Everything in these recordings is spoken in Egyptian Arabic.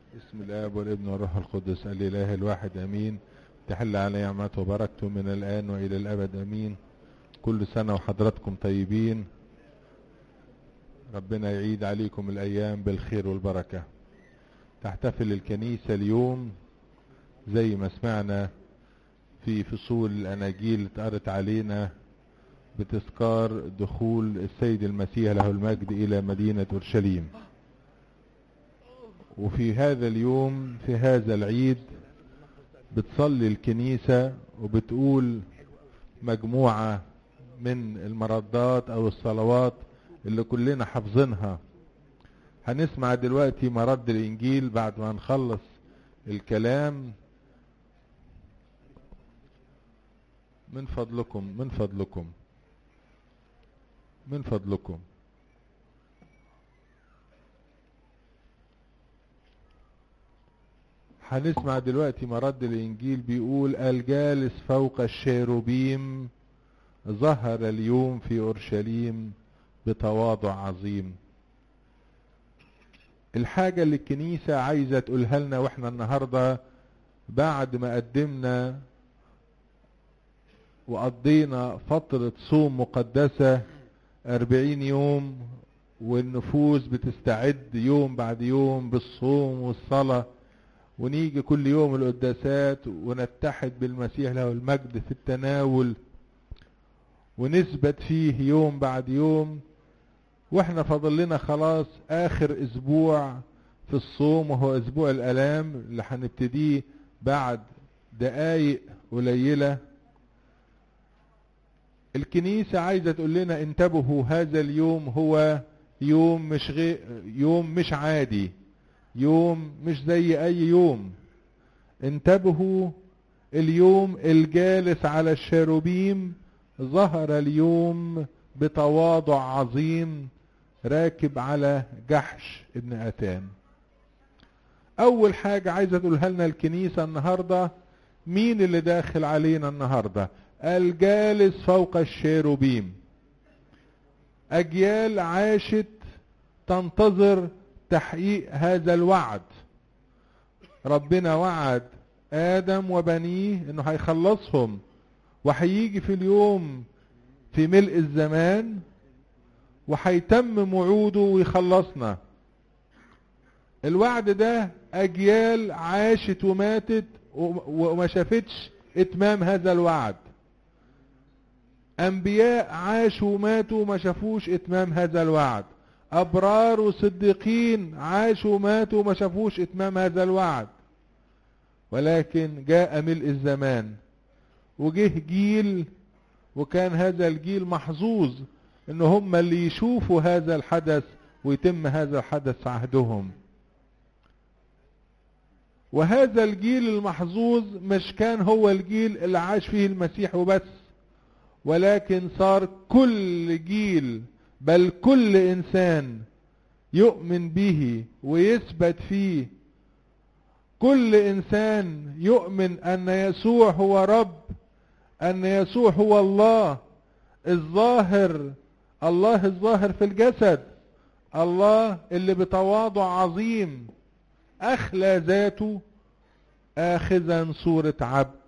بسم الاب والابن والروح القدس الاله الواحد امين تحل علي نعمته وبركته من الان والى الابد امين كل سنه وحضراتكم طيبين ربنا يعيد عليكم الايام بالخير والبركه تحتفل الكنيسه اليوم زي ما سمعنا في فصول الاناجيل اللي اتقرت علينا بتذكار دخول السيد المسيح له المجد الى مدينه اورشليم وفي هذا اليوم في هذا العيد بتصلي الكنيسة وبتقول مجموعة من المردات او الصلوات اللي كلنا حافظينها هنسمع دلوقتي مرد الانجيل بعد ما نخلص الكلام من فضلكم من فضلكم من فضلكم هنسمع دلوقتي مرد الانجيل بيقول الجالس فوق الشيروبيم ظهر اليوم في اورشليم بتواضع عظيم الحاجة اللي الكنيسة عايزة تقولها لنا واحنا النهاردة بعد ما قدمنا وقضينا فترة صوم مقدسة أربعين يوم والنفوس بتستعد يوم بعد يوم بالصوم والصلاة ونيجي كل يوم القداسات ونتحد بالمسيح له المجد في التناول ونثبت فيه يوم بعد يوم واحنا فاضل لنا خلاص اخر اسبوع في الصوم وهو اسبوع الالام اللي هنبتديه بعد دقايق قليله الكنيسه عايزه تقول لنا انتبهوا هذا اليوم هو يوم مش غير يوم مش عادي يوم مش زي اي يوم انتبهوا اليوم الجالس على الشاروبيم ظهر اليوم بتواضع عظيم راكب على جحش ابن اتان اول حاجة عايزة تقولها لنا الكنيسة النهاردة مين اللي داخل علينا النهاردة الجالس فوق الشيروبيم اجيال عاشت تنتظر تحقيق هذا الوعد ربنا وعد ادم وبنيه انه هيخلصهم وهيجي في اليوم في ملء الزمان وهيتمم وعوده ويخلصنا الوعد ده اجيال عاشت وماتت وما شافتش اتمام هذا الوعد انبياء عاشوا وماتوا وما شافوش اتمام هذا الوعد أبرار وصديقين عاشوا وماتوا وما شافوش إتمام هذا الوعد ولكن جاء ملء الزمان وجه جيل وكان هذا الجيل محظوظ ان هم اللي يشوفوا هذا الحدث ويتم هذا الحدث في عهدهم وهذا الجيل المحظوظ مش كان هو الجيل اللي عاش فيه المسيح وبس ولكن صار كل جيل بل كل انسان يؤمن به ويثبت فيه كل انسان يؤمن ان يسوع هو رب ان يسوع هو الله الظاهر الله الظاهر في الجسد الله اللي بتواضع عظيم اخلى ذاته اخذا صورة عبد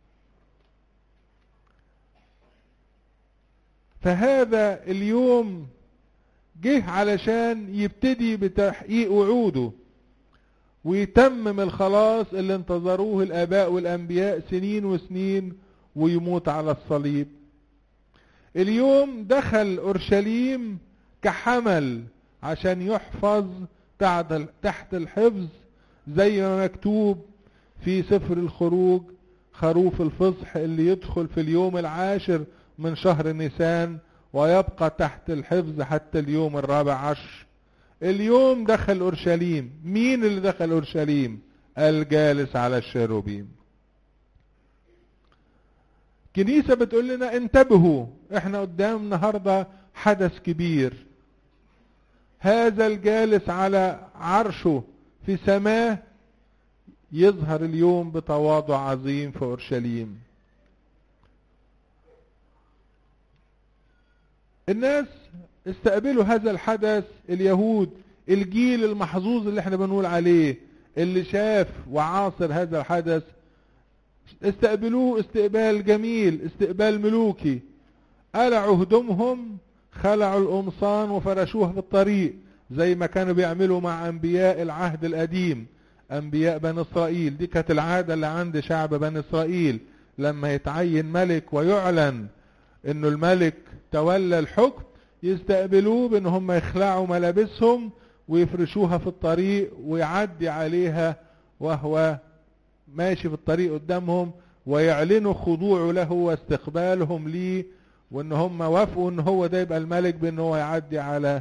فهذا اليوم جه علشان يبتدي بتحقيق وعوده ويتمم الخلاص اللي انتظروه الاباء والانبياء سنين وسنين ويموت على الصليب اليوم دخل اورشليم كحمل عشان يحفظ تحت الحفظ زي ما مكتوب في سفر الخروج خروف الفصح اللي يدخل في اليوم العاشر من شهر نيسان ويبقى تحت الحفظ حتى اليوم الرابع عشر اليوم دخل اورشليم مين اللي دخل اورشليم الجالس على الشيروبيم كنيسة بتقول لنا انتبهوا احنا قدام النهاردة حدث كبير هذا الجالس على عرشه في سماه يظهر اليوم بتواضع عظيم في اورشليم الناس استقبلوا هذا الحدث اليهود الجيل المحظوظ اللي احنا بنقول عليه اللي شاف وعاصر هذا الحدث استقبلوه استقبال جميل استقبال ملوكي قلعوا هدومهم خلعوا القمصان وفرشوها في الطريق زي ما كانوا بيعملوا مع انبياء العهد القديم انبياء بني اسرائيل دي كانت العاده اللي عند شعب بني اسرائيل لما يتعين ملك ويعلن انه الملك تولى الحكم يستقبلوه بان هم يخلعوا ملابسهم ويفرشوها في الطريق ويعدي عليها وهو ماشي في الطريق قدامهم ويعلنوا خضوعه له واستقبالهم ليه وان هم وافقوا ان هو ده يبقى الملك بان هو يعدي على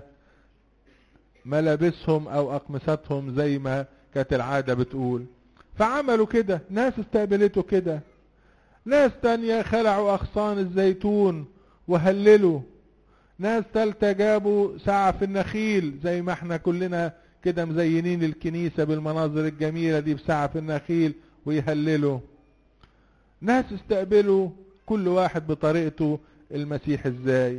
ملابسهم او اقمصتهم زي ما كانت العادة بتقول فعملوا كده ناس استقبلته كده ناس تانية خلعوا اغصان الزيتون وهللوا ناس تالتة جابوا سعف النخيل زي ما احنا كلنا كده مزينين الكنيسة بالمناظر الجميلة دي بسعف النخيل ويهللوا ناس استقبلوا كل واحد بطريقته المسيح ازاي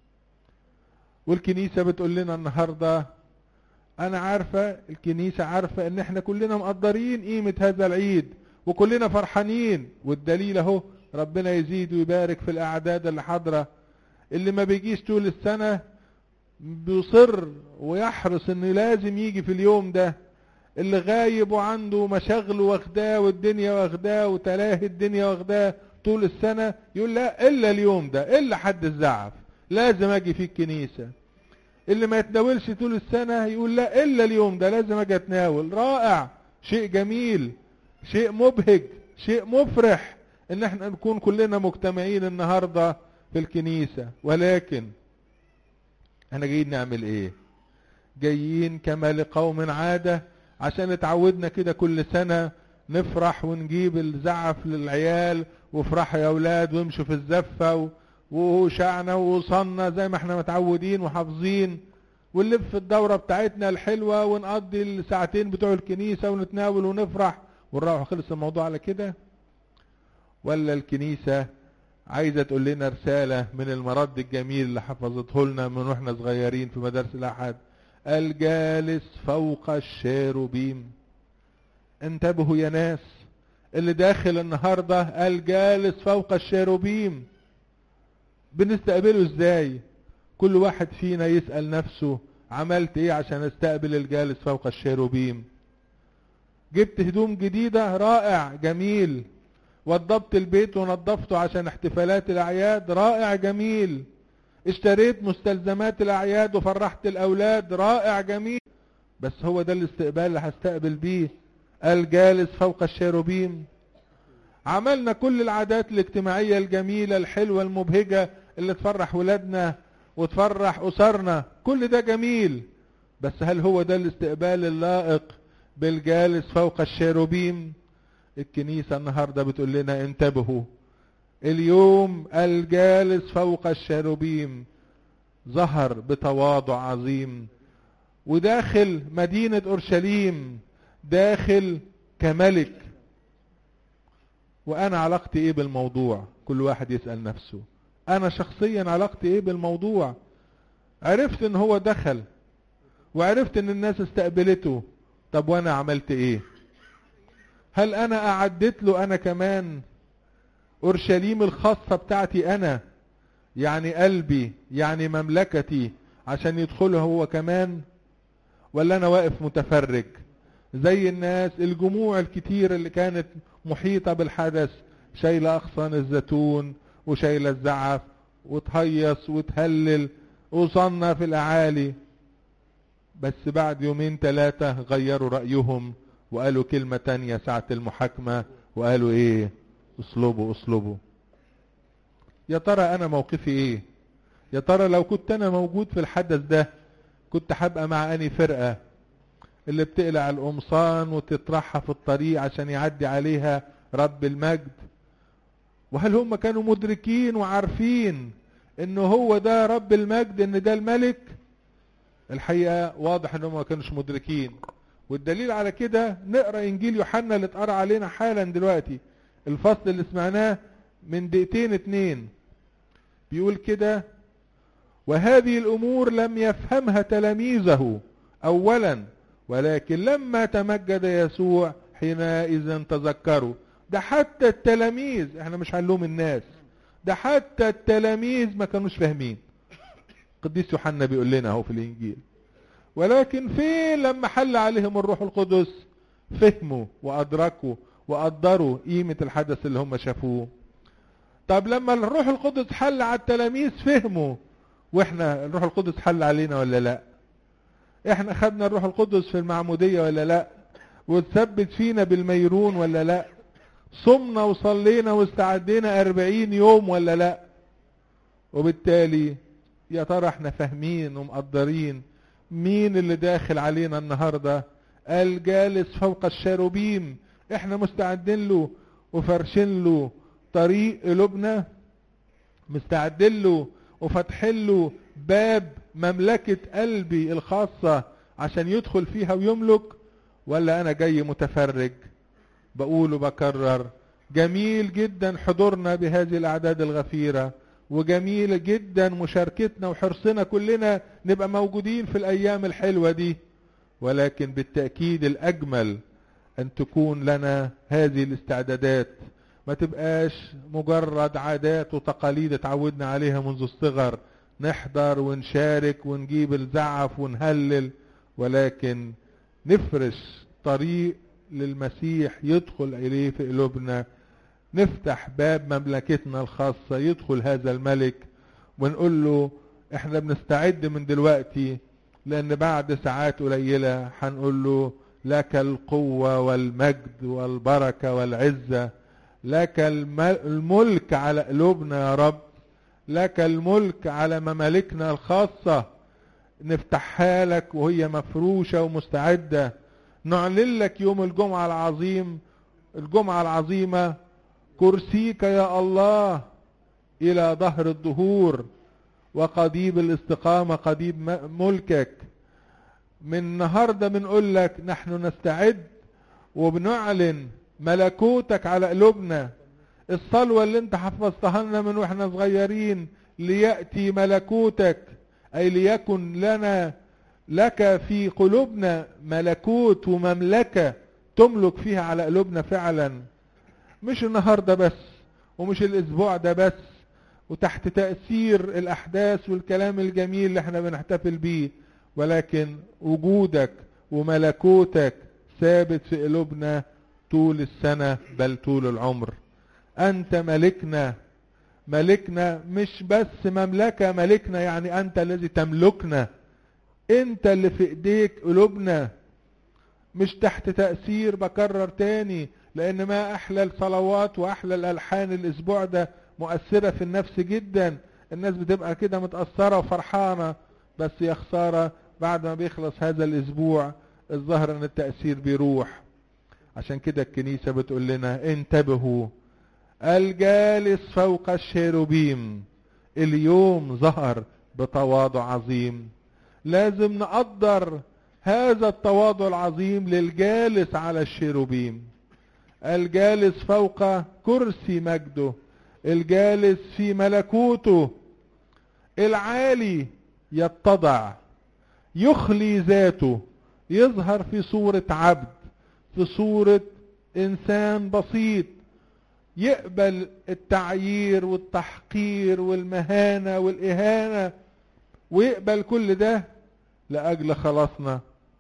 والكنيسة بتقول لنا النهاردة انا عارفة الكنيسة عارفة ان احنا كلنا مقدرين قيمة هذا العيد وكلنا فرحانين والدليل اهو ربنا يزيد ويبارك في الاعداد اللي حاضرة اللي ما بيجيش طول السنة بيصر ويحرص انه لازم يجي في اليوم ده اللي غايب وعنده مشاغل واخداه والدنيا واخداه وتلاهي الدنيا واخداه طول السنة يقول لا الا اليوم ده الا حد الزعف لازم اجي فيه الكنيسة اللي ما يتناولش طول السنة يقول لا الا اليوم ده لازم اجي اتناول رائع شيء جميل شيء مبهج شيء مفرح ان احنا نكون كلنا مجتمعين النهاردة في الكنيسة ولكن احنا جايين نعمل ايه جايين كما لقوم عادة عشان اتعودنا كده كل سنة نفرح ونجيب الزعف للعيال وافرحوا يا اولاد وامشوا في الزفة وشعنا ووصلنا زي ما احنا متعودين وحافظين ونلف الدورة بتاعتنا الحلوة ونقضي الساعتين بتوع الكنيسة ونتناول ونفرح ونروح خلص الموضوع على كده ولا الكنيسة عايزة تقول لنا رسالة من المرد الجميل اللي حفظته لنا من واحنا صغيرين في مدارس الأحد الجالس فوق الشيروبيم انتبهوا يا ناس اللي داخل النهاردة الجالس فوق الشيروبيم بنستقبله ازاي كل واحد فينا يسأل نفسه عملت ايه عشان استقبل الجالس فوق الشيروبيم جبت هدوم جديدة رائع جميل وضبت البيت ونظفته عشان احتفالات الاعياد رائع جميل اشتريت مستلزمات الاعياد وفرحت الاولاد رائع جميل بس هو ده الاستقبال اللي هستقبل بيه الجالس فوق الشيروبيم عملنا كل العادات الاجتماعية الجميلة الحلوة المبهجة اللي تفرح ولادنا وتفرح أسرنا كل ده جميل بس هل هو ده الاستقبال اللائق بالجالس فوق الشيروبيم الكنيسة النهاردة بتقول لنا انتبهوا اليوم الجالس فوق الشيروبيم ظهر بتواضع عظيم وداخل مدينة أورشليم داخل كملك وأنا علاقتي إيه بالموضوع كل واحد يسأل نفسه أنا شخصيا علاقتي إيه بالموضوع عرفت إن هو دخل وعرفت إن الناس استقبلته طب وأنا عملت إيه هل أنا أعدت له أنا كمان أورشليم الخاصة بتاعتي أنا يعني قلبي يعني مملكتي عشان يدخله هو كمان ولا أنا واقف متفرج زي الناس الجموع الكتير اللي كانت محيطة بالحدث شايلة أغصان الزيتون وشايلة الزعف وتهيص وتهلل وصلنا في الأعالي بس بعد يومين ثلاثة غيروا رأيهم وقالوا كلمة تانية ساعة المحاكمة وقالوا ايه اصلبوا اصلبوا يا ترى انا موقفي ايه يا ترى لو كنت انا موجود في الحدث ده كنت هبقى مع اني فرقة اللي بتقلع القمصان وتطرحها في الطريق عشان يعدي عليها رب المجد وهل هم كانوا مدركين وعارفين ان هو ده رب المجد ان ده الملك الحقيقة واضح انهم ما كانوش مدركين والدليل على كده نقرا انجيل يوحنا اللي اتقرا علينا حالا دلوقتي الفصل اللي سمعناه من دقيقتين اتنين بيقول كده وهذه الامور لم يفهمها تلاميذه اولا ولكن لما تمجد يسوع حينئذ تذكروا ده حتى التلاميذ احنا مش هنلوم الناس ده حتى التلاميذ ما كانوش فاهمين قديس يوحنا بيقول لنا اهو في الانجيل ولكن فين لما حل عليهم الروح القدس فهموا وادركوا وقدروا قيمة الحدث اللي هم شافوه طب لما الروح القدس حل على التلاميذ فهموا واحنا الروح القدس حل علينا ولا لا احنا خدنا الروح القدس في المعمودية ولا لا وتثبت فينا بالميرون ولا لا صمنا وصلينا واستعدينا أربعين يوم ولا لا وبالتالي يا ترى احنا فاهمين ومقدرين مين اللي داخل علينا النهاردة الجالس فوق الشاروبيم احنا مستعدين له وفرشين له طريق قلوبنا مستعدين له وفاتحين له باب مملكة قلبي الخاصة عشان يدخل فيها ويملك ولا انا جاي متفرج بقول وبكرر جميل جدا حضورنا بهذه الاعداد الغفيرة وجميل جدا مشاركتنا وحرصنا كلنا نبقى موجودين في الايام الحلوة دي ولكن بالتأكيد الاجمل ان تكون لنا هذه الاستعدادات ما تبقاش مجرد عادات وتقاليد اتعودنا عليها منذ الصغر نحضر ونشارك ونجيب الزعف ونهلل ولكن نفرش طريق للمسيح يدخل إليه في قلوبنا نفتح باب مملكتنا الخاصة يدخل هذا الملك ونقول له احنا بنستعد من دلوقتي لان بعد ساعات قليلة هنقول له لك القوة والمجد والبركة والعزة لك الملك على قلوبنا يا رب لك الملك على ممالكنا الخاصة نفتحها لك وهي مفروشة ومستعدة نعلن لك يوم الجمعة العظيم الجمعة العظيمة كرسيك يا الله إلى ظهر الدهور وقضيب الاستقامة قضيب ملكك من النهاردة بنقول لك نحن نستعد وبنعلن ملكوتك على قلوبنا الصلوة اللي انت حفظتها لنا من واحنا صغيرين ليأتي ملكوتك أي ليكن لنا لك في قلوبنا ملكوت ومملكة تملك فيها على قلوبنا فعلا مش النهاردة بس ومش الاسبوع ده بس وتحت تأثير الاحداث والكلام الجميل اللي احنا بنحتفل بيه ولكن وجودك وملكوتك ثابت في قلوبنا طول السنة بل طول العمر انت ملكنا ملكنا مش بس مملكة ملكنا يعني انت الذي تملكنا انت اللي في ايديك قلوبنا مش تحت تأثير بكرر تاني لان ما احلى الصلوات واحلى الالحان الاسبوع ده مؤثرة في النفس جدا الناس بتبقى كده متأثرة وفرحانة بس يا خسارة بعد ما بيخلص هذا الاسبوع الظاهر ان التأثير بيروح عشان كده الكنيسة بتقول لنا انتبهوا الجالس فوق الشيروبيم اليوم ظهر بتواضع عظيم لازم نقدر هذا التواضع العظيم للجالس على الشيروبيم الجالس فوق كرسي مجده الجالس في ملكوته العالي يتضع يخلي ذاته يظهر في صورة عبد في صورة انسان بسيط يقبل التعيير والتحقير والمهانة والاهانة ويقبل كل ده لأجل خلاصنا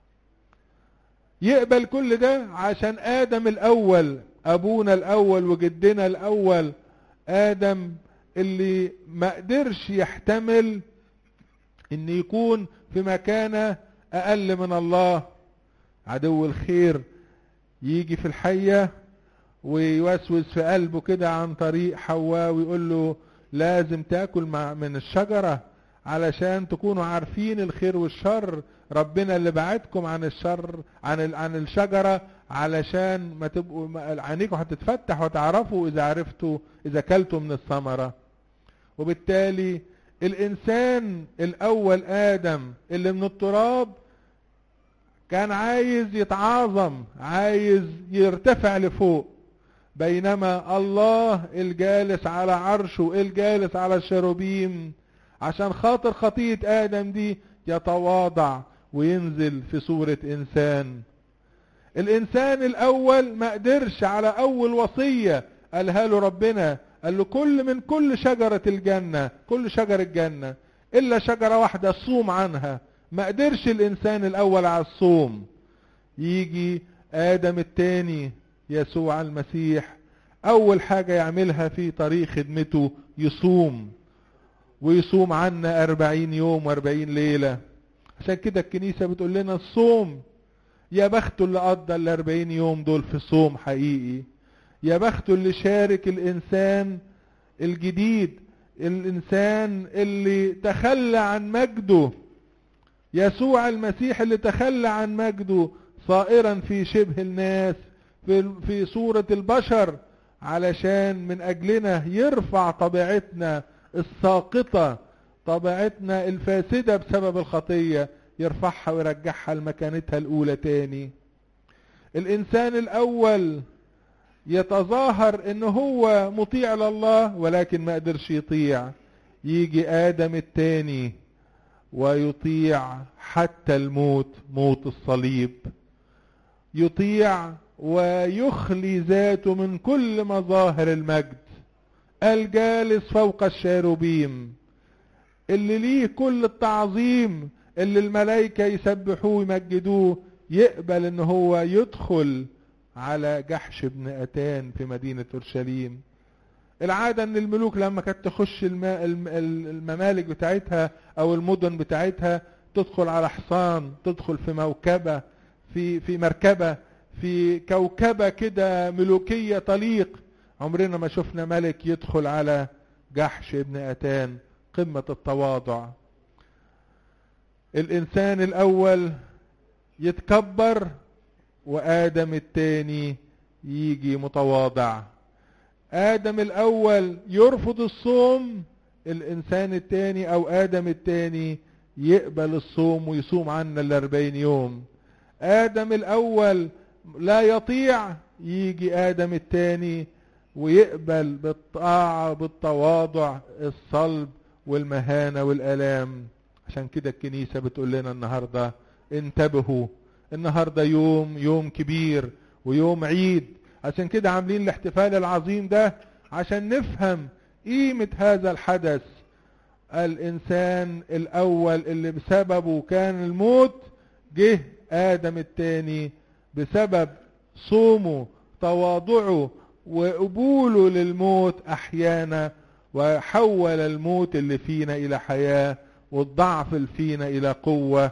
يقبل كل ده عشان آدم الأول أبونا الأول وجدنا الأول آدم اللي ما قدرش يحتمل ان يكون في مكانة أقل من الله عدو الخير يجي في الحية ويوسوس في قلبه كده عن طريق حواء ويقول له لازم تاكل مع من الشجرة علشان تكونوا عارفين الخير والشر ربنا اللي بعدكم عن الشر عن عن الشجرة علشان ما تبقوا عينيكم هتتفتح وتعرفوا اذا عرفتوا اذا كلتوا من الثمرة وبالتالي الانسان الاول ادم اللي من التراب كان عايز يتعاظم عايز يرتفع لفوق بينما الله الجالس على عرشه الجالس على الشروبيم عشان خاطر خطية آدم دي يتواضع وينزل في صورة انسان الانسان الاول ما قدرش على اول وصية قالها له ربنا قال له كل من كل شجرة الجنة كل شجر الجنة الا شجرة واحدة صوم عنها ما قدرش الانسان الاول على الصوم يجي ادم التاني يسوع المسيح اول حاجة يعملها في طريق خدمته يصوم ويصوم عنا أربعين يوم وأربعين ليلة عشان كده الكنيسة بتقول لنا الصوم يا بخته اللي قضى الأربعين يوم دول في صوم حقيقي يا بخته اللي شارك الإنسان الجديد الإنسان اللي تخلى عن مجده يسوع المسيح اللي تخلى عن مجده صائرا في شبه الناس في, في صورة البشر علشان من أجلنا يرفع طبيعتنا الساقطة طبيعتنا الفاسدة بسبب الخطية يرفعها ويرجعها لمكانتها الأولى تاني الإنسان الأول يتظاهر إن هو مطيع لله ولكن ما قدرش يطيع يجي آدم التاني ويطيع حتى الموت موت الصليب يطيع ويخلي ذاته من كل مظاهر المجد الجالس فوق الشاروبيم اللي ليه كل التعظيم اللي الملائكة يسبحوه ويمجدوه يقبل ان هو يدخل على جحش ابن اتان في مدينة اورشليم العادة ان الملوك لما كانت تخش الممالك بتاعتها او المدن بتاعتها تدخل على حصان تدخل في موكبة في في مركبة في كوكبة كده ملوكية طليق عمرنا ما شفنا ملك يدخل على جحش ابن اتان قمة التواضع الانسان الاول يتكبر وادم التاني يجي متواضع ادم الاول يرفض الصوم الانسان التاني او ادم التاني يقبل الصوم ويصوم عنا الاربعين يوم ادم الاول لا يطيع يجي ادم التاني ويقبل بالطاعة بالتواضع الصلب والمهانة والالام عشان كده الكنيسة بتقول لنا النهاردة انتبهوا النهاردة يوم يوم كبير ويوم عيد عشان كده عاملين الاحتفال العظيم ده عشان نفهم قيمة هذا الحدث الانسان الاول اللي بسببه كان الموت جه ادم التاني بسبب صومه تواضعه وقبوله للموت احيانا وحول الموت اللي فينا الى حياة والضعف اللي فينا الى قوة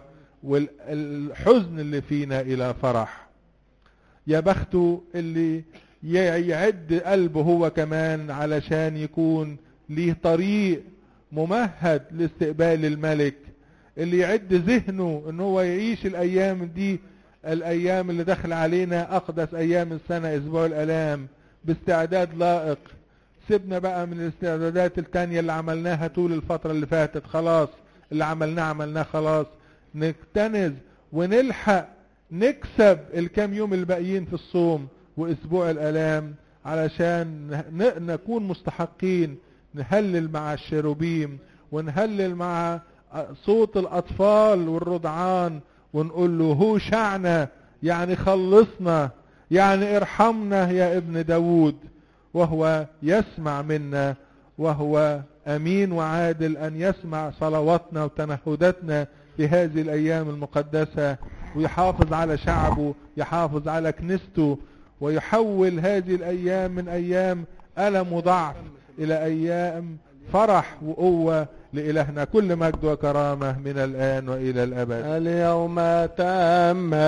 والحزن اللي فينا الى فرح يا بخته اللي يعد قلبه هو كمان علشان يكون ليه طريق ممهد لاستقبال الملك اللي يعد ذهنه ان هو يعيش الايام دي الايام اللي دخل علينا اقدس ايام السنة اسبوع الالام باستعداد لائق سيبنا بقى من الاستعدادات التانية اللي عملناها طول الفترة اللي فاتت خلاص اللي عملناه عملناه خلاص نكتنز ونلحق نكسب الكام يوم الباقيين في الصوم واسبوع الالام علشان نكون مستحقين نهلل مع الشيروبيم ونهلل مع صوت الاطفال والرضعان ونقول له هو شعنا يعني خلصنا يعني ارحمنا يا ابن داود وهو يسمع منا وهو امين وعادل ان يسمع صلواتنا وتنهداتنا في هذه الايام المقدسة ويحافظ على شعبه يحافظ على كنيسته ويحول هذه الايام من ايام الم وضعف الى ايام فرح وقوة لإلهنا كل مجد وكرامة من الآن وإلى الأبد اليوم تم